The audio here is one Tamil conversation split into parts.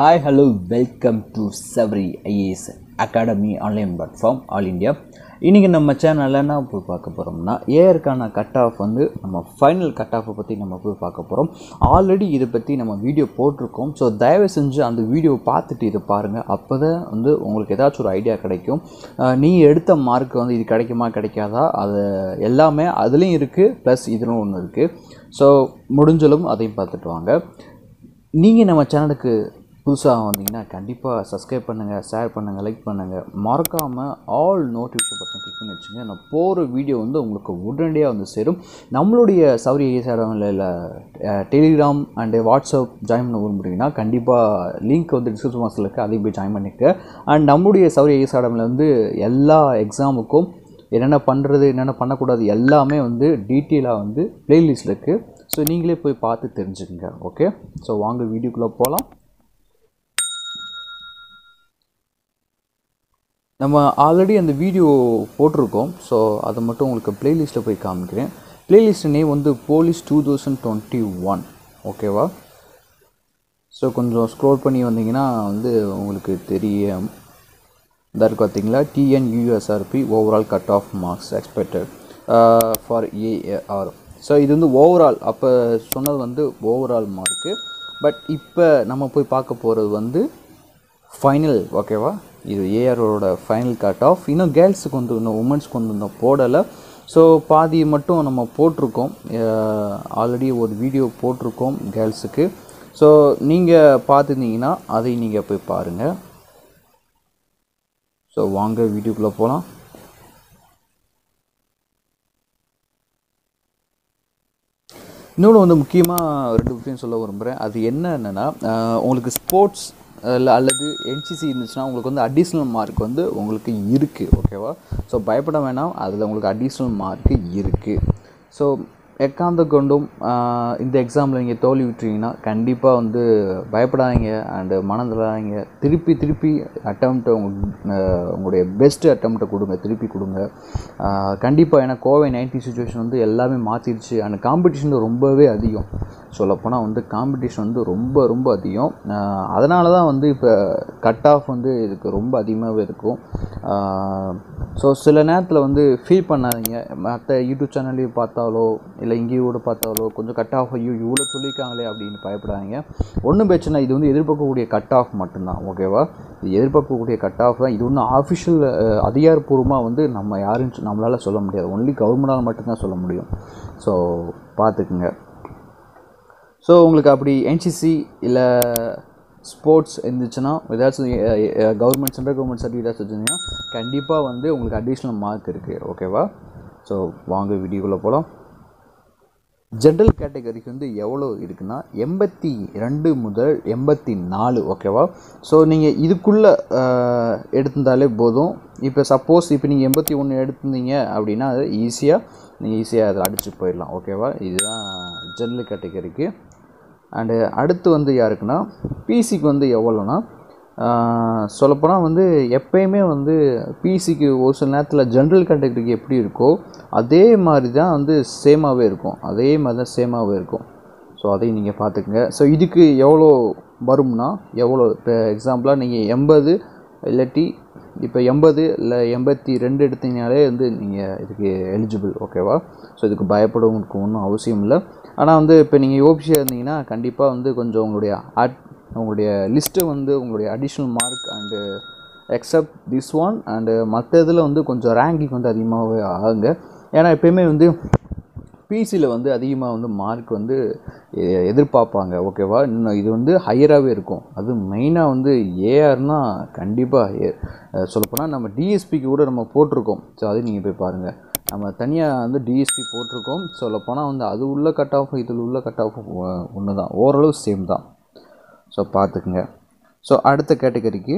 hi hello welcome to Savari IAS academy online platform all India இன்றைக்கி நம்ம சேனலில் என்ன போய் பார்க்க போகிறோம்னா ஏஆருக்கான கட் ஆஃப் வந்து நம்ம ஃபைனல் கட் ஆஃபை பற்றி நம்ம போய் பார்க்க போகிறோம் ஆல்ரெடி இதை பற்றி நம்ம வீடியோ போட்டிருக்கோம் ஸோ தயவு செஞ்சு அந்த வீடியோ பார்த்துட்டு இதை பாருங்கள் அப்போ தான் வந்து உங்களுக்கு ஏதாச்சும் ஒரு ஐடியா கிடைக்கும் நீங்கள் எடுத்த மார்க் வந்து இது கிடைக்குமா கிடைக்காதா அது எல்லாமே அதுலேயும் இருக்குது ப்ளஸ் இதுலும் ஒன்று இருக்குது ஸோ முடிஞ்சளவும் அதையும் பார்த்துட்டு வாங்க நீங்கள் நம்ம சேனலுக்கு புதுசாக வந்தீங்கன்னா கண்டிப்பாக சப்ஸ்கிரைப் பண்ணுங்கள் ஷேர் பண்ணுங்கள் லைக் பண்ணுங்கள் மறக்காமல் ஆல் நோட்டிஃபிகேஷன் பட்டன் கிளிக் பண்ணி வச்சுங்க நான் போகிற வீடியோ வந்து உங்களுக்கு உடனடியாக வந்து சேரும் நம்மளுடைய சௌரி ஏசாடமில் இல்லை டெலிகிராம் அண்டு வாட்ஸ்அப் ஜாயின் பண்ண விரும்புறீங்கன்னா கண்டிப்பாக லிங்க் வந்து டிஸ்கிரிப்ஷன் பாக்ஸில் இருக்குது அதையும் போய் ஜாயின் பண்ணிக்க அண்ட் நம்மளுடைய சௌரி ஏசாடமில் வந்து எல்லா எக்ஸாமுக்கும் என்னென்ன பண்ணுறது என்னென்ன பண்ணக்கூடாது எல்லாமே வந்து டீட்டெயிலாக வந்து ப்ளேலிஸ்ட்டில் இருக்குது ஸோ நீங்களே போய் பார்த்து தெரிஞ்சுக்கங்க ஓகே ஸோ வாங்க வீடியோக்குள்ளே போகலாம் நம்ம ஆல்ரெடி அந்த வீடியோ போட்டிருக்கோம் ஸோ அதை மட்டும் உங்களுக்கு ப்ளேலிஸ்ட்டில் போய் காமிக்கிறேன் ப்ளேலிஸ்ட் நேம் வந்து police two thousand twenty one ஓகேவா ஸோ கொஞ்சம் ஸ்க்ரோல் பண்ணி வந்தீங்கன்னா வந்து உங்களுக்கு தெரியும் இந்த இருக்கு பார்த்தீங்களா TNUSRB overall cut off marks expected for AR so இது வந்து ஓவரால் அப்போ சொன்னது வந்து ஓவரால் மார்க்கு பட் இப்போ நம்ம போய் பார்க்க போகிறது வந்து ஃபைனல் ஓகேவா இது ஏஆரோட ஃபைனல் கட் ஆஃப் இன்னும் கேர்ள்ஸுக்கு வந்து இன்னும் உமன்ஸ்க்கு வந்து இன்னும் போடலை ஸோ பாதி மட்டும் நம்ம போட்டிருக்கோம் ஆல்ரெடி ஒரு வீடியோ போட்டிருக்கோம் கேர்ள்ஸுக்கு ஸோ நீங்கள் பார்த்துருந்தீங்கன்னா அதை நீங்கள் போய் பாருங்கள் ஸோ வாங்க வீடியோக்குள்ளே போகலாம் இன்னொன்று வந்து முக்கியமாக ரெண்டு விஷயம் சொல்ல விரும்புகிறேன் அது என்னென்னா உங்களுக்கு ஸ்போர்ட்ஸ் இல்லை அல்லது என்சிசி இருந்துச்சுன்னா உங்களுக்கு வந்து அடிஷ்னல் மார்க் வந்து உங்களுக்கு இருக்குது ஓகேவா ஸோ பயப்பட வேணாம் அதில் உங்களுக்கு அடிஷ்னல் மார்க்கு இருக்குது ஸோ எக்காந்த கொண்டும் இந்த எக்ஸாமில் நீங்கள் தோல்வி விட்டுறீங்கன்னா கண்டிப்பாக வந்து பயப்படாதீங்க அண்டு மனதிலாதீங்க திருப்பி திருப்பி அட்டம்ப்டை உங்க உங்களுடைய பெஸ்ட்டு அட்டம்ப்டை கொடுங்க திருப்பி கொடுங்க கண்டிப்பாக ஏன்னா கோவை நைன்டி சுச்சுவேஷன் வந்து எல்லாமே மாற்றிடுச்சு அண்ட் காம்படிஷன் ரொம்பவே அதிகம் சொல்லப்போனால் வந்து காம்படிஷன் வந்து ரொம்ப ரொம்ப அதிகம் அதனால தான் வந்து இப்போ கட் ஆஃப் வந்து இதுக்கு ரொம்ப அதிகமாகவே இருக்கும் ஸோ சில நேரத்தில் வந்து ஃபீல் பண்ணாதீங்க மற்ற யூடியூப் சேனல்லையும் பார்த்தாலோ இல்லை இங்கேயும் கூட பார்த்தாலோ கொஞ்சம் கட் ஆஃப் ஐயோ இவ்வளோ சொல்லியிருக்காங்களே அப்படின்னு பயப்படாதீங்க ஒன்றும் பிரச்சனை இது வந்து எதிர்பார்க்கக்கூடிய கட் ஆஃப் மட்டும்தான் ஓகேவா இது எதிர்பார்க்கக்கூடிய கட் ஆஃப் தான் இது ஒன்றும் ஆஃபிஷியல் அதிகாரப்பூர்வமாக வந்து நம்ம யாரும் நம்மளால் சொல்ல முடியாது ஒன்லி கவர்மெண்டால் மட்டும்தான் சொல்ல முடியும் ஸோ பார்த்துக்குங்க ஸோ உங்களுக்கு அப்படி என்சிசி இல்லை ஸ்போர்ட்ஸ் இருந்துச்சுன்னா ஏதாச்சும் கவர்மெண்ட் சென்ட்ரல் கவர்மெண்ட் சர்டிஃபிகேட் ஏதாச்சும் வச்சுருந்தீங்கன்னா கண்டிப்பாக வந்து உங்களுக்கு அடிஷ்னல் மார்க் இருக்குது ஓகேவா ஸோ வாங்க வீடியோக்குள்ளே போகலாம் ஜென்ரல் கேட்டகரிக்கு வந்து எவ்வளோ இருக்குன்னா எண்பத்தி ரெண்டு முதல் எண்பத்தி நாலு ஓகேவா ஸோ நீங்கள் இதுக்குள்ளே எடுத்திருந்தாலே போதும் இப்போ சப்போஸ் இப்போ நீங்கள் எண்பத்தி ஒன்று எடுத்திருந்தீங்க அப்படின்னா அது ஈஸியாக நீங்கள் ஈஸியாக அதில் அடிச்சு போயிடலாம் ஓகேவா இதுதான் ஜென்ரல் கேட்டகரிக்கு அண்டு அடுத்து வந்து யாருக்குன்னா பிசிக்கு வந்து எவ்வளோனா சொல்லப்போனால் வந்து எப்பயுமே வந்து பிசிக்கு ஒரு சில நேரத்தில் ஜென்ரல் கேட்டகரிக்கு எப்படி இருக்கோ அதே மாதிரி தான் வந்து சேமாகவே இருக்கும் அதே மாதிரி தான் சேமாகவே இருக்கும் ஸோ அதையும் நீங்கள் பார்த்துக்குங்க ஸோ இதுக்கு எவ்வளோ வரும்னா எவ்வளோ இப்போ எக்ஸாம்பிளாக நீங்கள் எண்பது இல்லாட்டி இப்போ எண்பது இல்லை எண்பத்தி ரெண்டு எடுத்தீங்கனாலே வந்து நீங்கள் இதுக்கு எலிஜிபிள் ஓகேவா ஸோ இதுக்கு பயப்படவும் ஒன்றும் அவசியம் இல்லை ஆனால் வந்து இப்போ நீங்கள் ஓபிசியாக இருந்தீங்கன்னா கண்டிப்பாக வந்து கொஞ்சம் உங்களுடைய அட் உங்களுடைய லிஸ்ட்டு வந்து உங்களுடைய additional mark and except this one and மற்ற இதில் வந்து கொஞ்சம் ரேங்கிங் வந்து அதிகமாகவே ஆகுங்க ஏன்னா எப்பயுமே வந்து பிசியில் வந்து அதிகமாக வந்து மார்க் வந்து எதிர்பார்ப்பாங்க ஓகேவா இன்னும் இது வந்து ஹையராகவே இருக்கும் அது மெயினாக வந்து ஏஆர்னால் கண்டிப்பாக சொல்லப்போனால் நம்ம டிஎஸ்பிக்கு கூட நம்ம போட்டிருக்கோம் ஸோ அதையும் நீங்கள் போய் பாருங்கள் நம்ம தனியாக வந்து டிஎஸ்பி போட்டிருக்கோம் சொல்லப்போனால் வந்து அது உள்ள கட் ஆஃப் இதில் உள்ள கட் ஆஃப் ஒன்று தான் ஓரளவு சேம் தான் ஸோ பார்த்துக்குங்க ஸோ அடுத்த கேட்டகரிக்கு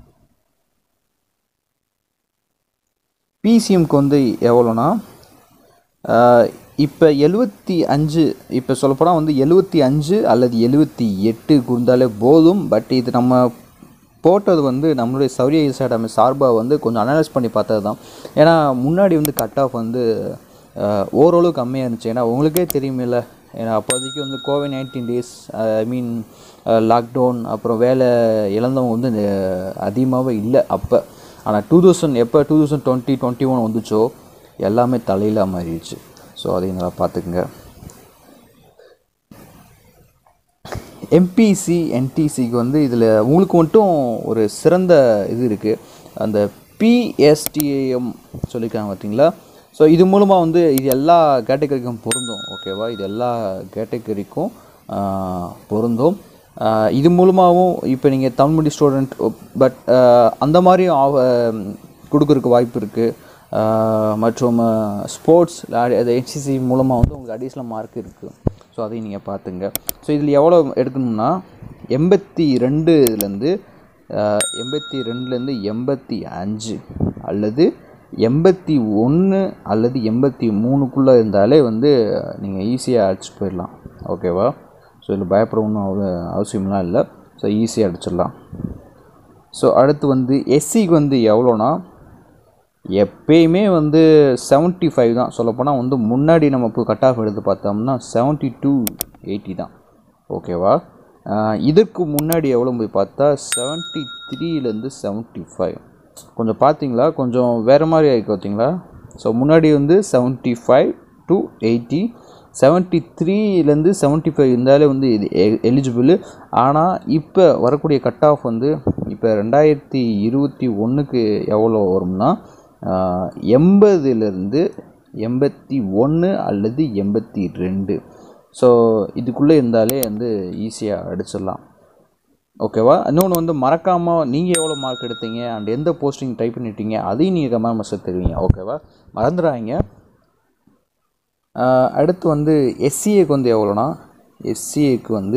பிசிஎம்க்கு வந்து எவ்வளோனா இப்போ எழுபத்தி அஞ்சு இப்போ சொல்லப்போனால் வந்து எழுபத்தி அஞ்சு அல்லது எழுபத்தி எட்டு இருந்தாலே போதும் பட் இது நம்ம போட்டது வந்து நம்மளுடைய சௌரிய அகாடமி சார்பாக வந்து கொஞ்சம் அனலைஸ் பண்ணி பார்த்தது தான் ஏன்னா முன்னாடி வந்து கட் ஆஃப் வந்து ஓரளவு கம்மியாக இருந்துச்சு ஏன்னா உங்களுக்கே தெரியுமில்ல ஏன்னா அப்போதைக்கு வந்து COVID nineteen days I mean lockdown அப்புறம் வேலை இழந்தவங்க வந்து அதிகமாகவே இல்லை அப்போ ஆனால் டூ தௌசண்ட் எப்போ two thousand twenty twenty one வந்துச்சோ எல்லாமே தலையில் மாறிடுச்சு ஸோ அதையும் நல்லா பார்த்துக்குங்க எம்பிசி என்டிசிக்கு வந்து இதில் உங்களுக்கு மட்டும் ஒரு சிறந்த இது இருக்குது அந்த பிஎஸ்டிஏஎம் சொல்லியிருக்காங்க பார்த்தீங்களா ஸோ இது மூலமாக வந்து இது எல்லா கேட்டகரிக்கும் பொருந்தும் ஓகேவா இது எல்லா கேட்டகரிக்கும் பொருந்தும் ஆஹ் இது மூலமாகவும் இப்போ நீங்கள் தமிழ் மீடியம் ஸ்டூடெண்ட் பட் அந்த மாதிரியும் ஆவ கொடுக்கறதுக்கு வாய்ப்பு இருக்குது மற்றும் ஸ்போர்ட்ஸ் அது ஹெச்சிசி மூலமாக வந்து உங்களுக்கு அடிஷ்னல் மார்க் இருக்குது ஸோ அதையும் நீங்கள் பார்த்துங்க ஸோ இதில் எவ்வளோ எடுக்கணும்னா எண்பத்தி ரெண்டுலேருந்து எண்பத்தி ரெண்டுலேருந்து எண்பத்தி அஞ்சு அல்லது எண்பத்தி ஒன்று அல்லது எண்பத்தி மூணுக்குள்ளே இருந்தாலே வந்து நீங்கள் ஈஸியாக அடிச்சுட்டு போயிடலாம் ஓகேவா ஸோ இதில் பயப்பட ஒன்றும் அவ்வளோ அவசியம்லாம் இல்லை ஸோ ஈஸியாக அடிச்சிடலாம் ஸோ அடுத்து வந்து எஸ்சிக்கு வந்து எவ்வளோனா எப்பயுமே வந்து 75 ஃபைவ் தான் சொல்லப்போனால் வந்து முன்னாடி நம்ம இப்போ கட் ஆஃப் எடுத்து பார்த்தோம்னா 72 டூ எயிட்டி தான் ஓகேவா ஆஹ் இதற்கு முன்னாடி எவ்வளோ போய் பார்த்தா செவன்ட்டி த்ரீலேருந்து செவன்ட்டி ஃபைவ் கொஞ்சம் பார்த்தீங்களா கொஞ்சம் வேறு மாதிரி ஆகிருக்கு பார்த்தீங்களா ஸோ முன்னாடி வந்து 75 ஃபைவ் டு எயிட்டி செவன்ட்டி த்ரீலேருந்து செவன்ட்டி ஃபைவ் இருந்தாலே வந்து இது எலிஜிபிள் ஆனால் இப்போ வரக்கூடிய கட் ஆஃப் வந்து இப்போ ரெண்டாயிரத்தி இருபத்தி ஒன்றுக்கு எவ்வளோ வரும்னா எண்பதுலேருந்து எண்பத்தி ஒன்று அல்லது எண்பத்தி ரெண்டு ஸோ இதுக்குள்ளே இருந்தாலே வந்து ஈஸியாக அடிச்சிடலாம் ஓகேவா இன்னொன்று வந்து மறக்காமல் நீங்கள் எவ்வளோ மார்க் எடுத்தீங்க அண்ட் எந்த போஸ்டிங் ட்ரை பண்ணிட்டீங்க அதையும் நீங்கள் கமெண்ட் மெசேஜ் தருவீங்க ஓகேவா மறந்துடாதீங்க ஆஹ் அடுத்து வந்து எஸ்சிஏக்கு வந்து எவ்வளோனா எஸ்சிஏக்கு வந்து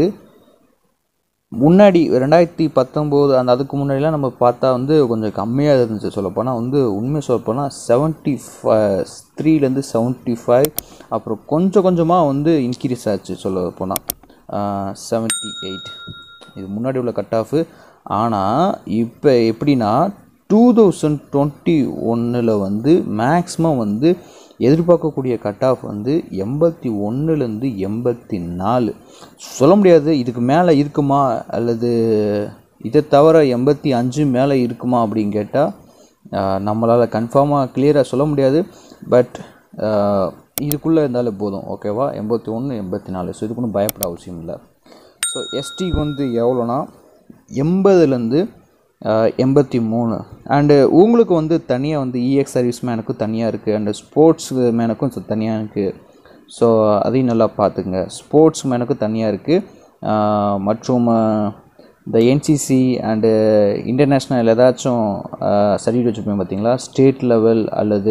முன்னாடி ரெண்டாயிரத்தி பத்தொம்போது அந்த அதுக்கு முன்னாடிலாம் நம்ம பார்த்தா வந்து கொஞ்சம் கம்மியாக இருந்துச்சு சொல்லப்போனால் வந்து உண்மை சொல்லப்போனால் செவன்ட்டி த்ரீலேருந்து செவன்ட்டி ஃபைவ் அப்புறம் கொஞ்சம் கொஞ்சமாக வந்து இன்க்ரீஸ் ஆச்சு சொல்ல போனால் செவன்ட்டி எயிட் இது முன்னாடி உள்ள கட் ஆஃபு ஆனால் இப்போ எப்படின்னா டூ தௌசண்ட் டுவெண்ட்டி ஒன்றில் வந்து மேக்ஸிமம் வந்து எதிர்பார்க்கக்கூடிய கட் ஆஃப் வந்து எண்பத்தி ஒன்றுலேருந்து எண்பத்தி நாலு சொல்ல முடியாது இதுக்கு மேலே இருக்குமா அல்லது இதை தவிர எண்பத்தி அஞ்சு மேலே இருக்குமா அப்படின்னு கேட்டால் நம்மளால் கன்ஃபார்மாக கிளியராக சொல்ல முடியாது பட் இதுக்குள்ளே இருந்தாலே போதும் ஓகேவா எண்பத்தி ஒன்று எண்பத்தி நாலு ஸோ இதுக்கு ஒன்றும் பயப்பட அவசியம் இல்லை ஸோ எஸ்டிக்கு வந்து எவ்வளோனா எண்பதுலேருந்து எண்பத்தி மூணு அண்டு உங்களுக்கு வந்து தனியாக வந்து இஎக்ஸ் சர்வீஸ் மேனுக்கும் தனியாக இருக்குது அண்டு ஸ்போர்ட்ஸ் மேனுக்கும் தனியாக இருக்குது ஸோ அதையும் நல்லா பார்த்துங்க ஸ்போர்ட்ஸ் மேனுக்கும் தனியாக இருக்குது மற்றும் இந்த என்சிசி அண்டு இன்டர்நேஷ்னல் ஏதாச்சும் சர்டிஃபிகேட் வச்சுருப்பீங்க பார்த்தீங்களா ஸ்டேட் லெவல் அல்லது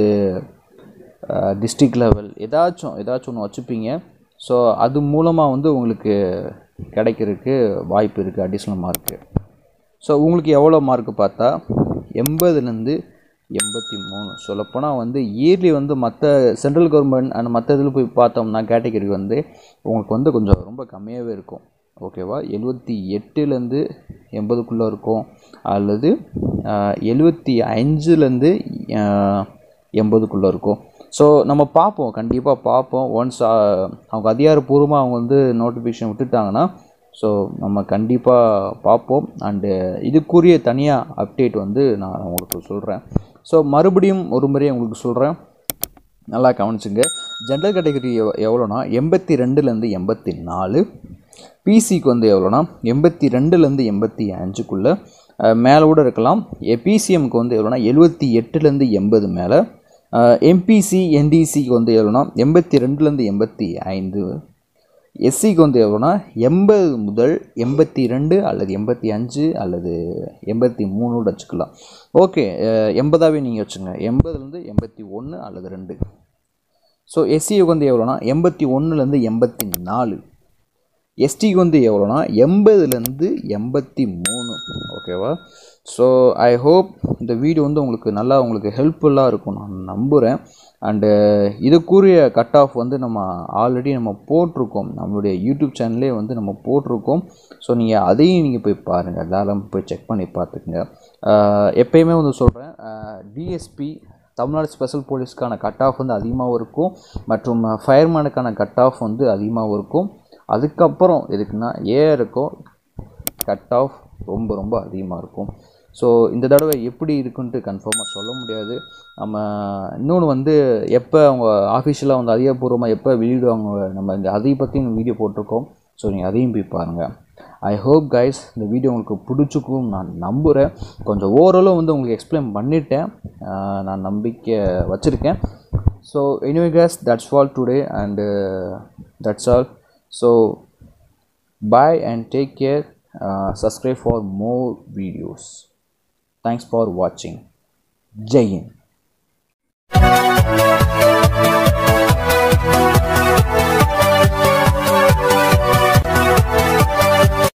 டிஸ்ட்ரிக்ட் லெவல் ஏதாச்சும் ஏதாச்சும் ஒன்று வச்சுப்பீங்க ஸோ அது மூலமாக வந்து உங்களுக்கு கிடைக்கிறதுக்கு வாய்ப்பு இருக்குது அடிஷ்னல் மார்க்கு ஸோ உங்களுக்கு எவ்வளோ மார்க் பார்த்தா எண்பதுலேருந்து எண்பத்தி மூணு சொல்லப்போனால் வந்து இயர்லி வந்து மற்ற சென்ட்ரல் கவர்மெண்ட் அண்ட் மற்ற இதில் போய் பார்த்தோம்னா கேட்டகரி வந்து உங்களுக்கு வந்து கொஞ்சம் ரொம்ப கம்மியாகவே இருக்கும் ஓகேவா எழுபத்தி எட்டுலேருந்து எண்பதுக்குள்ளே இருக்கும் அல்லது எழுபத்தி அஞ்சுலேருந்து எண்பதுக்குள்ளே இருக்கும் ஸோ நம்ம பார்ப்போம் கண்டிப்பாக பார்ப்போம் ஒன்ஸ் அவங்க அதிகாரப்பூர்வமாக அவங்க வந்து நோட்டிஃபிகேஷன் விட்டுட்டாங்கன்னா ஸோ நம்ம கண்டிப்பாக பார்ப்போம் அண்டு இதுக்குரிய தனியாக அப்டேட் வந்து நான் உங்களுக்கு சொல்கிறேன் ஸோ மறுபடியும் ஒரு முறை உங்களுக்கு சொல்கிறேன் நல்லா கவனிச்சுங்க ஜென்ரல் கேட்டகரி எவ் எவ்வளோனா எண்பத்தி ரெண்டுலேருந்து எண்பத்தி நாலு பிசிக்கு வந்து எவ்வளோனா எண்பத்தி ரெண்டுலேருந்து எண்பத்தி அஞ்சுக்குள்ளே மேலே கூட இருக்கலாம் பிசிஎம்க்கு வந்து எவ்வளோனா எழுபத்தி எட்டுலேருந்து எண்பது மேலே எம்பிசி என்டிசிக்கு வந்து எவ்வளோனா எண்பத்தி ரெண்டுலேருந்து எண்பத்தி ஐந்து எஸ்சிக்கு வந்து எவ்வளோனா எண்பது முதல் எண்பத்தி ரெண்டு அல்லது எண்பத்தி அஞ்சு அல்லது எண்பத்தி மூணோட வச்சுக்கலாம் ஓகே எண்பதாகவே நீங்கள் வச்சுங்க எண்பதுலேருந்து எண்பத்தி ஒன்று அல்லது ரெண்டு ஸோ எஸ்சிக்கு வந்து எவ்வளோனா எண்பத்தி ஒன்றுலேருந்து எண்பத்தி நாலு எஸ்டிக்கு வந்து எவ்வளோனா எண்பதுலேருந்து எண்பத்தி மூணு ஓகேவா ஸோ ஐ ஹோப் இந்த வீடியோ வந்து உங்களுக்கு நல்லா உங்களுக்கு ஹெல்ப்ஃபுல்லாக இருக்கும் நான் நம்புகிறேன் அண்டு இதுக்குரிய கட் ஆஃப் வந்து நம்ம ஆல்ரெடி நம்ம போட்டிருக்கோம் நம்மளுடைய யூடியூப் சேனல்லே வந்து நம்ம போட்டிருக்கோம் ஸோ நீங்கள் அதையும் நீங்கள் போய் பாருங்கள் தாராளமாக போய் செக் பண்ணி பார்த்துக்குங்க எப்பயுமே வந்து சொல்கிறேன் டிஎஸ்பி தமிழ்நாடு ஸ்பெஷல் போலீஸ்க்கான கட் ஆஃப் வந்து அதிகமாகவும் இருக்கும் மற்றும் ஃபயர்மேனுக்கான கட் ஆஃப் வந்து அதிகமாகவும் இருக்கும் அதுக்கப்புறம் எதுக்குன்னா ஏஆருக்கும் கட் ஆஃப் ரொம்ப ரொம்ப அதிகமாக இருக்கும் ஸோ இந்த தடவை எப்படி இருக்குன்ட்டு கன்ஃபார்மாக சொல்ல முடியாது நம்ம இன்னொன்று வந்து எப்போ அவங்க ஆஃபிஷியலாக வந்து அதிகாரப்பூர்வமாக எப்போ வெளியிடுவாங்க நம்ம இந்த அதை பற்றியும் வீடியோ போட்டிருக்கோம் ஸோ நீங்கள் அதையும் போய் பாருங்கள் ஐ ஹோப் கைஸ் இந்த வீடியோ உங்களுக்கு பிடிச்சிக்கும் நான் நம்புகிறேன் கொஞ்சம் ஓரளவு வந்து உங்களுக்கு எக்ஸ்பிளைன் பண்ணிட்டேன் ஆஹ் நான் நம்பிக்கை வச்சுருக்கேன் so anyway guys that's all today and that's all so bye and take care uh, subscribe for more videos thanks for watching jai hind